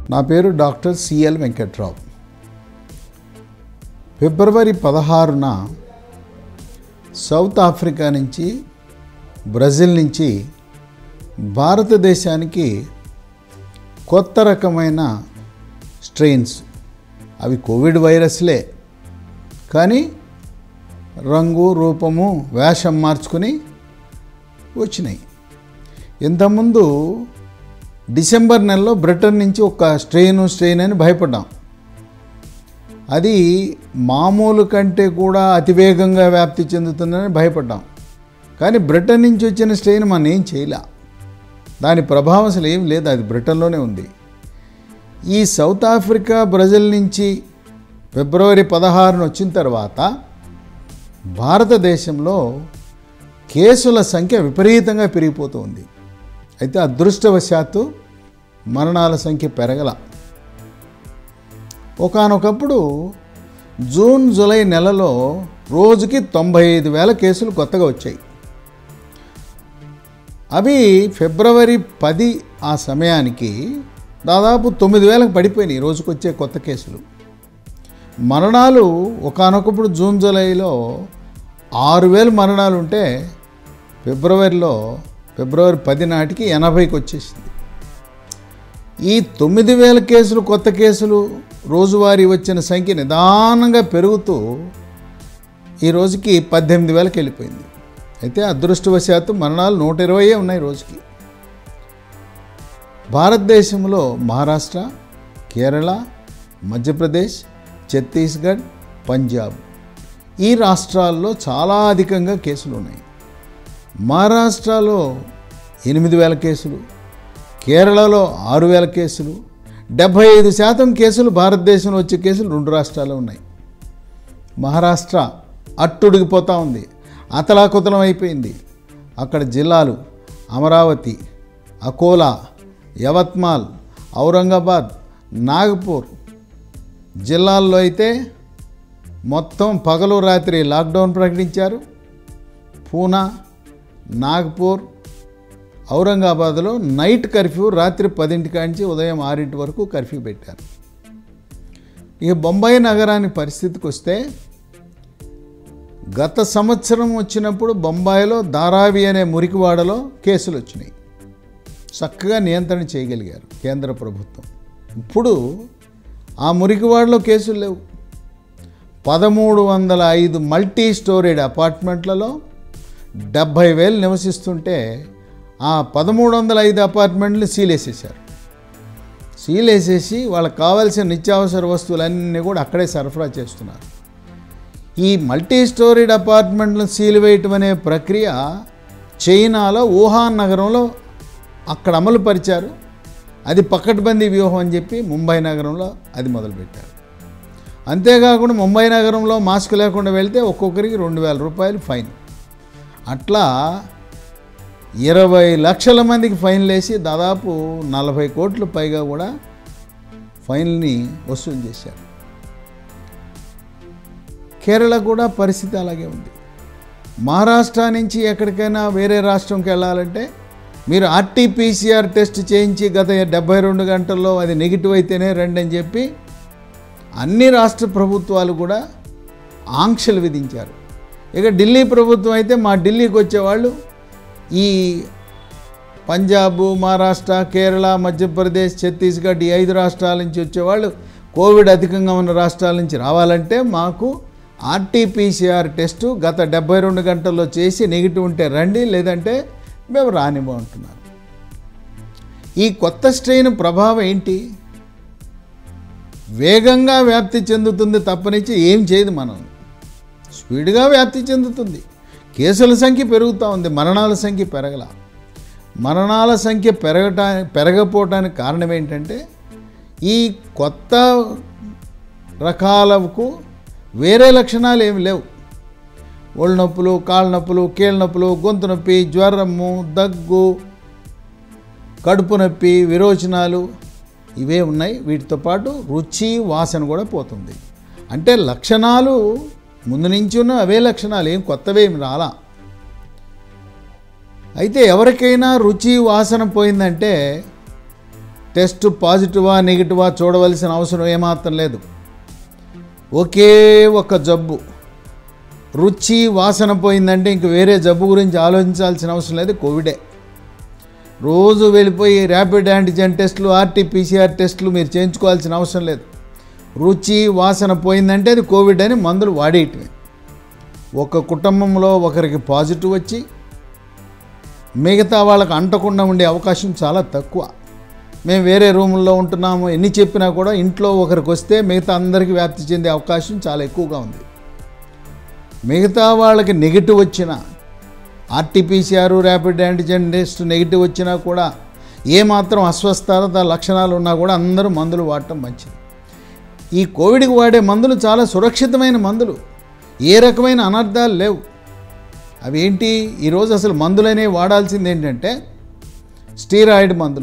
నా పేరు doctor CL Venkatrao ఫిబ్రవరి పదహారున సౌత్ ఆఫ్రికా నుంచి బ్రెజిల్ నుంచి భారతదేశానికి కొత్త రకమైన స్ట్రెయిన్స్ అవి కోవిడ్ వైరస్లే కానీ రంగు రూపము వేషం మార్చుకుని వచ్చినాయి ఇంతకుముందు డిసెంబర్ నెలలో బ్రిటన్ నుంచి ఒక స్ట్రెయిన్ స్ట్రెయిన్ అని భయపడ్డాం అది మామూలు కంటే కూడా అతివేగంగా వ్యాప్తి చెందుతుందని భయపడ్డాం కానీ బ్రిటన్ నుంచి వచ్చిన స్ట్రెయిన్ మనం ఏం చేయలే దాని ప్రభావం అసలు ఏం లేదు అది బ్రిటన్లోనే ఉంది ఈ సౌత్ ఆఫ్రికా బ్రెజిల్ నుంచి ఫిబ్రవరి పదహారున వచ్చిన తర్వాత భారతదేశంలో కేసుల సంఖ్య విపరీతంగా పెరిగిపోతుంది అయితే అదృష్టవశాత్తు మరణాల సంఖ్య పెరగల ఒకానొకప్పుడు జూన్ జూలై నెలలో రోజుకి తొంభై ఐదు వేల కేసులు కొత్తగా వచ్చాయి అవి ఫిబ్రవరి పది ఆ సమయానికి దాదాపు తొమ్మిది వేలకు పడిపోయినాయి రోజుకొచ్చే కొత్త కేసులు మరణాలు ఒకానొకప్పుడు జూన్ జూలైలో ఆరు వేలు మరణాలు ఉంటే ఫిబ్రవరిలో ఫిబ్రవరి పది నాటికి ఎనభైకి వచ్చేసింది ఈ తొమ్మిది వేల కేసులు కొత్త కేసులు రోజువారీ వచ్చిన సంఖ్య నిదానంగా పెరుగుతూ ఈ రోజుకి పద్దెనిమిది వేలకు వెళ్ళిపోయింది అయితే అదృష్టవశాత్తు మరణాలు నూట ఇరవయే ఉన్నాయి రోజుకి భారతదేశంలో మహారాష్ట్ర కేరళ మధ్యప్రదేశ్ ఛత్తీస్గఢ్ పంజాబ్ ఈ రాష్ట్రాల్లో చాలా అధికంగా కేసులు ఉన్నాయి మహారాష్ట్రలో ఎనిమిది వేల కేసులు కేరళలో ఆరు వేల కేసులు డెబ్భై ఐదు శాతం కేసులు భారతదేశంలో వచ్చే కేసులు రెండు రాష్ట్రాల్లో ఉన్నాయి మహారాష్ట్ర అట్టుడిగిపోతూ ఉంది అతలాకుతలం అయిపోయింది అక్కడ జిల్లాలు అమరావతి అకోలా యవత్మాల్ ఔరంగాబాద్ నాగపూర్ జిల్లాల్లో అయితే మొత్తం పగలు రాత్రి లాక్డౌన్ ప్రకటించారు పూనా నాగ్పూర్ ఔరంగాబాద్లో నైట్ కర్ఫ్యూ రాత్రి పదింటి కాంచి ఉదయం ఆరింటి వరకు కర్ఫ్యూ పెట్టారు ఇక బొంబాయి నగరానికి పరిస్థితికి వస్తే గత సంవత్సరం వచ్చినప్పుడు బొంబాయిలో ధారావి అనే మురికివాడలో కేసులు వచ్చినాయి చక్కగా నియంత్రణ చేయగలిగారు కేంద్ర ప్రభుత్వం ఇప్పుడు ఆ మురికివాడలో కేసులు లేవు పదమూడు వందల ఐదు మల్టీ స్టోరీడ్ అపార్ట్మెంట్లలో డెబ్భై వేలు నివసిస్తుంటే ఆ పదమూడు వందల ఐదు అపార్ట్మెంట్లు సీల్ వేసేసారు సీల్ వేసేసి వాళ్ళకి కావాల్సిన నిత్యావసర వస్తువులన్నీ కూడా అక్కడే సరఫరా చేస్తున్నారు ఈ మల్టీ స్టోరీడ్ అపార్ట్మెంట్లను సీల్ వేయటం అనే ప్రక్రియ చైనాలో వుహాన్ నగరంలో అక్కడ అమలు పరిచారు అది పక్కటిబందీ వ్యూహం అని చెప్పి ముంబై నగరంలో అది మొదలుపెట్టారు అంతేకాకుండా ముంబై నగరంలో మాస్క్ లేకుండా వెళ్తే ఒక్కొక్కరికి రెండు వేల రూపాయలు ఫైన్ అట్లా ఇరవై లక్షల మందికి ఫైన్లు వేసి దాదాపు నలభై కోట్ల పైగా కూడా ఫైన్లని వసూలు చేశారు కేరళ కూడా పరిస్థితి అలాగే ఉంది మహారాష్ట్ర నుంచి ఎక్కడికైనా వేరే రాష్ట్రంకి వెళ్ళాలంటే మీరు ఆర్టీపీసీఆర్ టెస్ట్ చేయించి గత డెబ్బై రెండు గంటల్లో అది నెగిటివ్ అయితేనే రండి అని చెప్పి అన్ని రాష్ట్ర ప్రభుత్వాలు కూడా ఆంక్షలు విధించారు ఇక ఢిల్లీ ప్రభుత్వం అయితే మా ఢిల్లీకి వచ్చేవాళ్ళు ఈ పంజాబ్ మహారాష్ట్ర కేరళ మధ్యప్రదేశ్ ఛత్తీస్గఢ్ ఈ ఐదు రాష్ట్రాల నుంచి వచ్చేవాళ్ళు కోవిడ్ అధికంగా ఉన్న రాష్ట్రాల నుంచి రావాలంటే మాకు ఆర్టీపీసీఆర్ టెస్టు గత డెబ్బై రెండు గంటల్లో చేసి నెగిటివ్ ఉంటే రండి లేదంటే మేము రానివ్వంటున్నారు ఈ కొత్త స్ట్రెయిన్ ప్రభావం ఏంటి వేగంగా వ్యాప్తి చెందుతుంది తప్పనిచ్చి ఏం చేయదు మనం స్పీడ్గా వ్యాప్తి చెందుతుంది కేసుల సంఖ్య పెరుగుతూ ఉంది మరణాల సంఖ్య పెరగల మరణాల సంఖ్య పెరగటా పెరగపోవటానికి కారణం ఏంటంటే ఈ కొత్త రకాలకు వేరే లక్షణాలు ఏమి లేవు ఒళ్ళు నొప్పులు కాళ్ళ నొప్పులు కీళ్ళ నొప్పులు గొంతు నొప్పి జ్వరము దగ్గు కడుపు నొప్పి విరోచనాలు ఇవే ఉన్నాయి వీటితో పాటు రుచి వాసన కూడా పోతుంది అంటే లక్షణాలు ముందు నుంచి ఉన్న అవే లక్షణాలు ఏం కొత్తవేమి రాలా అయితే ఎవరికైనా రుచి వాసన పోయిందంటే టెస్ట్ పాజిటివా నెగిటివా చూడవలసిన అవసరం ఏమాత్రం లేదు ఒకే ఒక జబ్బు రుచి వాసన పోయిందంటే ఇంక వేరే జబ్బు గురించి ఆలోచించాల్సిన అవసరం లేదు కోవిడే రోజు వెళ్ళిపోయి ర్యాపిడ్ యాంటిజెన్ టెస్టులు ఆర్టీపీసీఆర్ టెస్టులు మీరు చేయించుకోవాల్సిన అవసరం లేదు రుచి వాసన పోయిందంటే అది కోవిడ్ అని మందులు వాడేయటమే ఒక కుటుంబంలో ఒకరికి పాజిటివ్ వచ్చి మిగతా వాళ్ళకి అంటకుండా ఉండే అవకాశం చాలా తక్కువ మేము వేరే రూముల్లో ఉంటున్నాము ఎన్ని చెప్పినా కూడా ఇంట్లో ఒకరికి వస్తే మిగతా అందరికీ వ్యాప్తి చెందే అవకాశం చాలా ఎక్కువగా ఉంది మిగతా వాళ్ళకి నెగిటివ్ వచ్చిన RTPCR rapid antigen test negative వచ్చినా కూడా ఏమాత్రం అస్వస్థత లక్షణాలు ఉన్నా కూడా అందరూ మందులు వాడటం మంచిది ఈ కోవిడ్కి వాడే మందులు చాలా సురక్షితమైన మందులు ఏ రకమైన అనర్థాలు లేవు అవి ఏంటి ఈరోజు అసలు మందులనేవి వాడాల్సింది ఏంటంటే స్టీరాయిడ్ మందులు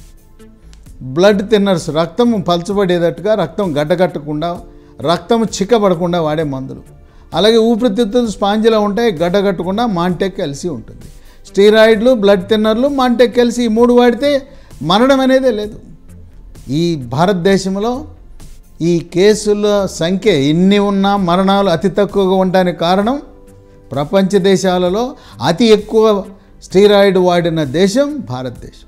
బ్లడ్ థిన్నర్స్ రక్తం పలచబడేటట్టుగా రక్తం గడ్డగట్టకుండా రక్తం చిక్కబడకుండా వాడే మందులు అలాగే ఊపిరితిత్తులు స్పాంజిలా ఉంటాయి గడ్డగట్టకుండా మాంటెక్ ఎల్సీ ఉంటుంది స్టీరాయిడ్లు బ్లడ్ థిన్నర్లు మాంటెక్ ఎల్సీ ఈ మూడు వాడితే మరణం అనేదే లేదు ఈ భారతదేశంలో ఈ కేసుల సంఖ్య ఎన్ని ఉన్నా మరణాలు అతి తక్కువగా ఉండడానికి కారణం ప్రపంచ దేశాలలో అతి ఎక్కువ స్టీరాయిడ్ వాడిన దేశం భారతదేశం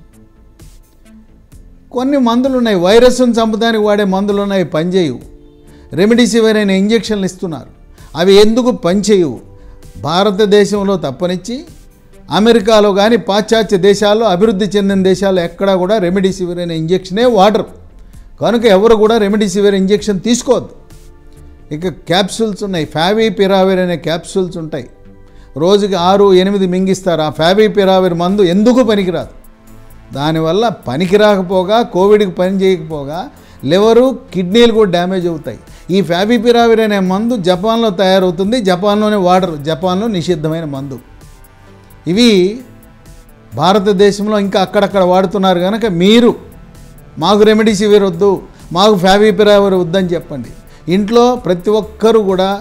కొన్ని మందులు ఉన్నాయి వైరస్ను చంపడానికి వాడే మందులు ఉన్నాయి పనిచేయవు రెమిడిసివిర్ అనే ఇంజక్షన్లు ఇస్తున్నారు అవి ఎందుకు పనిచేయవు భారతదేశంలో తప్పనిచ్చి అమెరికాలో కానీ పాశ్చాత్య దేశాల్లో అభివృద్ధి చెందిన దేశాల్లో ఎక్కడా కూడా రెమిడిసివిర్ అనే ఇంజక్షనే వాడరు కనుక ఎవరు కూడా రెమిడిసివిర్ ఇంజెక్షన్ తీసుకోవద్దు ఇక క్యాప్సూల్స్ ఉన్నాయి ఫ్యావీ పిరావిర్ అనే క్యాప్సూల్స్ ఉంటాయి రోజుకి ఆరు ఎనిమిది మింగిస్తారు ఆ ఫ్యావీ పిరావిర్ మందు ఎందుకు పనికిరాదు దానివల్ల పనికి రాకపోగా కోవిడ్కి పని చేయకపోగా లివరు కిడ్నీలు కూడా డ్యామేజ్ అవుతాయి ఈ ఫ్యావిపిరావిర్ అనే మందు జపాన్లో తయారవుతుంది జపాన్లోనే వాడరు జపాన్లో నిషిద్ధమైన మందు ఇవి భారతదేశంలో ఇంకా అక్కడక్కడ వాడుతున్నారు కనుక మీరు మాకు రెమెడీసివిర్ వద్దు మాకు ఫ్యావిపిరావిర్ వద్దని చెప్పండి ఇంట్లో ప్రతి ఒక్కరూ కూడా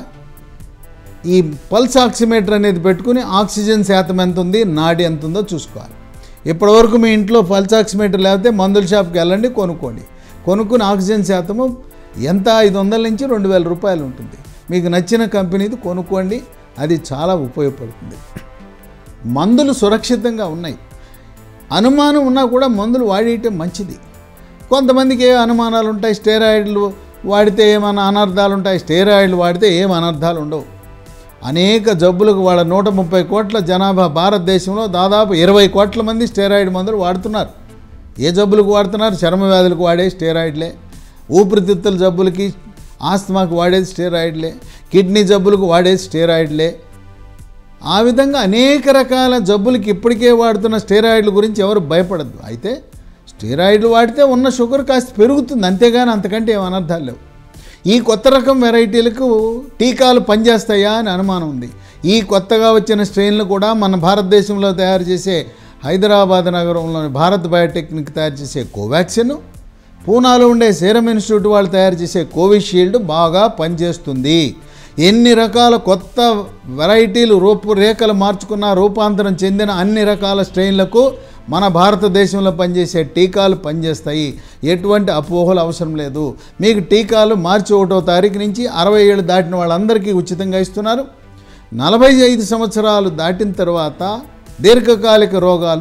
ఈ పల్స్ ఆక్సిమీటర్ అనేది పెట్టుకుని ఆక్సిజన్ శాతం ఎంత ఉంది నాడి ఎంత ఉందో చూసుకోవాలి ఇప్పటివరకు మీ ఇంట్లో పల్స్ ఆక్సిమీటర్ లేకపోతే మందుల షాప్కి వెళ్ళండి కొనుక్కోండి కొనుక్కుని ఆక్సిజన్ శాతము ఎంత ఐదు వందల నుంచి రెండు వేల రూపాయలు ఉంటుంది మీకు నచ్చిన కంపెనీది కొనుక్కోండి అది చాలా ఉపయోగపడుతుంది మందులు సురక్షితంగా ఉన్నాయి అనుమానం ఉన్నా కూడా మందులు వాడేయటం మంచిది కొంతమందికి ఏ అనుమానాలు ఉంటాయి స్టెరాయిడ్లు వాడితే ఏమైనా అనర్థాలు ఉంటాయి స్టెరాయిడ్లు వాడితే ఏం అనర్థాలు ఉండవు అనేక జబ్బులకు వాళ్ళ నూట ముప్పై కోట్ల జనాభా భారతదేశంలో దాదాపు ఇరవై కోట్ల మంది స్టెరాయిడ్ మందులు వాడుతున్నారు ఏ జబ్బులకు వాడుతున్నారు చర్మ వ్యాధులకు వాడే స్టెరాయిడ్లే ఊపిరితిత్తుల జబ్బులకి ఆస్తమాకు వాడేది స్టెరాయిడ్లే కిడ్నీ జబ్బులకు వాడేది స్టెరాయిడ్లే ఆ విధంగా అనేక రకాల జబ్బులకి ఇప్పటికే వాడుతున్న స్టెరాయిడ్ల గురించి ఎవరు భయపడద్దు అయితే స్టెరాయిడ్లు వాడితే ఉన్న షుగర్ కాస్త పెరుగుతుంది అంతేగాని అంతకంటే ఏం అనర్థాలు లేవు ఈ కొత్త రకం వెరైటీలకు టీకాలు పనిచేస్తాయా అని అనుమానం ఉంది ఈ కొత్తగా వచ్చిన స్ట్రెయిన్లు కూడా మన భారతదేశంలో తయారు చేసే హైదరాబాద్ నగరంలోని భారత్ బయోటెక్నిక్ తయారు చేసే కోవాక్సిన్ పూనాలో ఉండే సీరం ఇన్స్టిట్యూట్ వాళ్ళు తయారు చేసే కోవిషీల్డ్ బాగా పనిచేస్తుంది ఎన్ని రకాల కొత్త వెరైటీలు రూపురేఖలు మార్చుకున్న రూపాంతరం చెందిన అన్ని రకాల స్ట్రెయిన్లకు మన భారతదేశంలో పనిచేసే టీకాలు పనిచేస్తాయి ఎటువంటి అపోహలు అవసరం లేదు మీకు టీకాలు మార్చి ఒకటో తారీఖు నుంచి అరవై ఏళ్ళు దాటిన వాళ్ళందరికీ ఉచితంగా ఇస్తున్నారు నలభై ఐదు సంవత్సరాలు దాటిన తర్వాత దీర్ఘకాలిక రోగాలు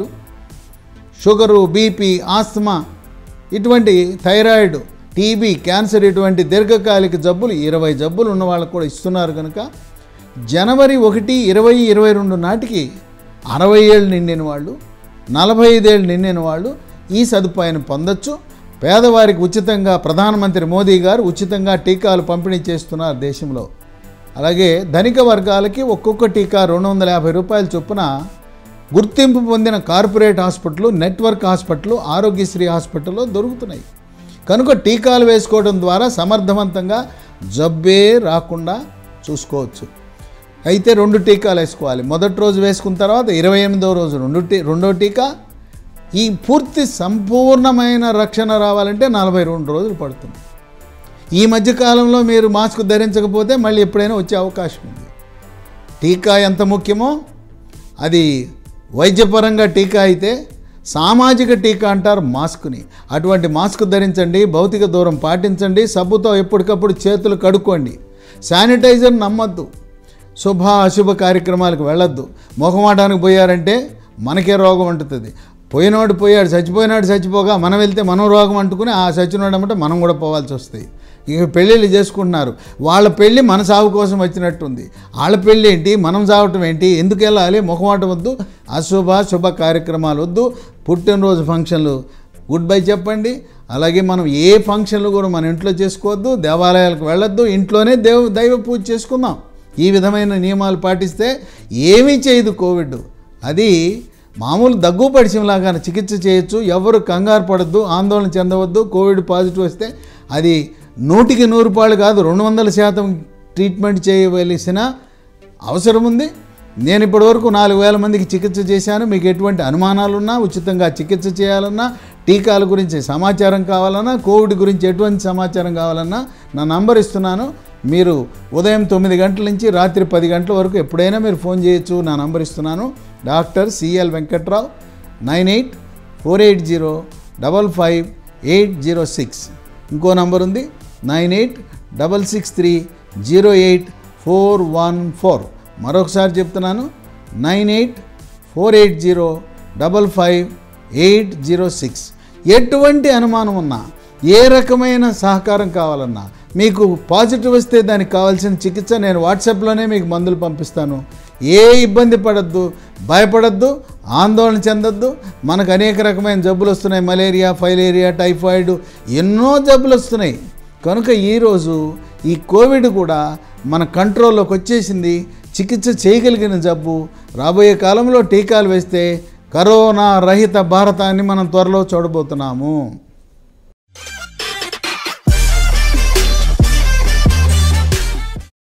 షుగరు బీపీ ఆస్తమా ఇటువంటి థైరాయిడ్ టీబీ క్యాన్సర్ ఇటువంటి దీర్ఘకాలిక జబ్బులు ఇరవై జబ్బులు ఉన్న వాళ్ళకు కూడా ఇస్తున్నారు కనుక జనవరి ఒకటి ఇరవై ఇరవై రెండు నాటికి అరవై ఏళ్ళు నిండిన వాళ్ళు నలభై ఐదేళ్ళు నిండిన వాళ్ళు ఈ సదుపాయాన్ని పొందొచ్చు పేదవారికి ఉచితంగా ప్రధానమంత్రి మోదీ గారు ఉచితంగా టీకాలు పంపిణీ చేస్తున్నారు దేశంలో అలాగే ధనిక వర్గాలకి ఒక్కొక్క టీకా రెండు వందల యాభై రూపాయల చొప్పున గుర్తింపు పొందిన corporate hospital network hospital Aarogyasri హాస్పిటల్లో దొరుకుతున్నాయి కనుక టీకాలు వేసుకోవడం ద్వారా సమర్థవంతంగా జబ్బే రాకుండా చూసుకోవచ్చు అయితే రెండు టీకాలు వేసుకోవాలి మొదటి రోజు వేసుకున్న తర్వాత ఇరవై ఎనిమిదో రోజు రెండు టీ రెండో టీకా ఈ పూర్తి సంపూర్ణమైన రక్షణ రావాలంటే నలభై రెండు రోజులు పడుతుంది ఈ మధ్యకాలంలో మీరు మాస్క్ ధరించకపోతే మళ్ళీ ఎప్పుడైనా వచ్చే అవకాశం ఉంది టీకా ఎంత ముఖ్యమో అది వైద్యపరంగా టీకా అయితే సామాజిక టీకా అంటారు మాస్క్ని అటువంటి మాస్క్ ధరించండి భౌతిక దూరం పాటించండి సబ్బుతో ఎప్పటికప్పుడు చేతులు కడుక్కోండి శానిటైజర్ నమ్మద్దు శుభ అశుభ కార్యక్రమాలకు వెళ్ళొద్దు మొహమాటానికి పోయారంటే మనకే రోగం అంటుతుంది పోయినవాడు పోయాడు చచ్చిపోయినాడు చచ్చిపోగా మనం వెళ్తే మనం రోగం అంటుకుని ఆ చచ్చినవాడు అంటే మనం కూడా పోవాల్సి వస్తాయి ఇక పెళ్ళిళ్ళు చేసుకుంటున్నారు వాళ్ళ పెళ్ళి మన సాగు కోసం వచ్చినట్టుంది వాళ్ళ పెళ్ళి ఏంటి మనం సాగటం ఏంటి ఎందుకు వెళ్ళాలి మొహమాటం వద్దు అశుభ శుభ కార్యక్రమాలు వద్దు పుట్టినరోజు ఫంక్షన్లు గుడ్ బై చెప్పండి అలాగే మనం ఏ ఫంక్షన్లు కూడా మన ఇంట్లో చేసుకోవద్దు దేవాలయాలకు వెళ్ళొద్దు ఇంట్లోనే దేవ దైవ పూజ చేసుకుందాం ఈ విధమైన నియమాలు పాటిస్తే ఏమీ చేయదు కోవిడ్ అది మామూలు దగ్గు పరిచయంలాగా చికిత్స చేయొచ్చు ఎవరు కంగారు పడద్దు ఆందోళన చెందవద్దు కోవిడ్ పాజిటివ్ వస్తే అది నూటికి నూరు పాళ్ళు కాదు రెండు వందల శాతం ట్రీట్మెంట్ చేయవలసిన అవసరం ఉంది నేను ఇప్పటివరకు నాలుగు వేల మందికి చికిత్స చేశాను మీకు ఎటువంటి అనుమానాలున్నా ఉచితంగా చికిత్స చేయాలన్నా టీకాల గురించి సమాచారం కావాలన్నా కోవిడ్ గురించి ఎటువంటి సమాచారం కావాలన్నా నా నంబర్ ఇస్తున్నాను మీరు ఉదయం తొమ్మిది గంటల నుంచి రాత్రి పది గంటల వరకు ఎప్పుడైనా మీరు ఫోన్ చేయొచ్చు నా నంబర్ ఇస్తున్నాను doctor CL Venkatrao nine eight four eight zero double five eight zero six ఇంకో నంబర్ ఉంది nine eight double six three zero eight four one four మరొకసారి చెప్తున్నాను nine eight four eight zero double five eight zero six ఎటువంటి అనుమానం ఉన్నా ఏ రకమైన సహకారం కావాలన్నా మీకు పాజిటివ్ వస్తే దానికి కావాల్సిన చికిత్స నేను వాట్సాప్లోనే మీకు మందులు పంపిస్తాను ఏ ఇబ్బంది పడద్దు భయపడద్దు ఆందోళన చెందొద్దు మనకు అనేక రకమైన జబ్బులు వస్తున్నాయి మలేరియా ఫైలేరియా టైఫాయిడ్ ఎన్నో జబ్బులు వస్తున్నాయి కనుక ఈరోజు ఈ కోవిడ్ కూడా మన కంట్రోల్లోకి వచ్చేసింది చికిత్స చేయగలిగిన జబ్బు రాబోయే కాలంలో టీకాలు వేస్తే కరోనా రహిత భారతాన్ని మనం త్వరలో చూడబోతున్నాము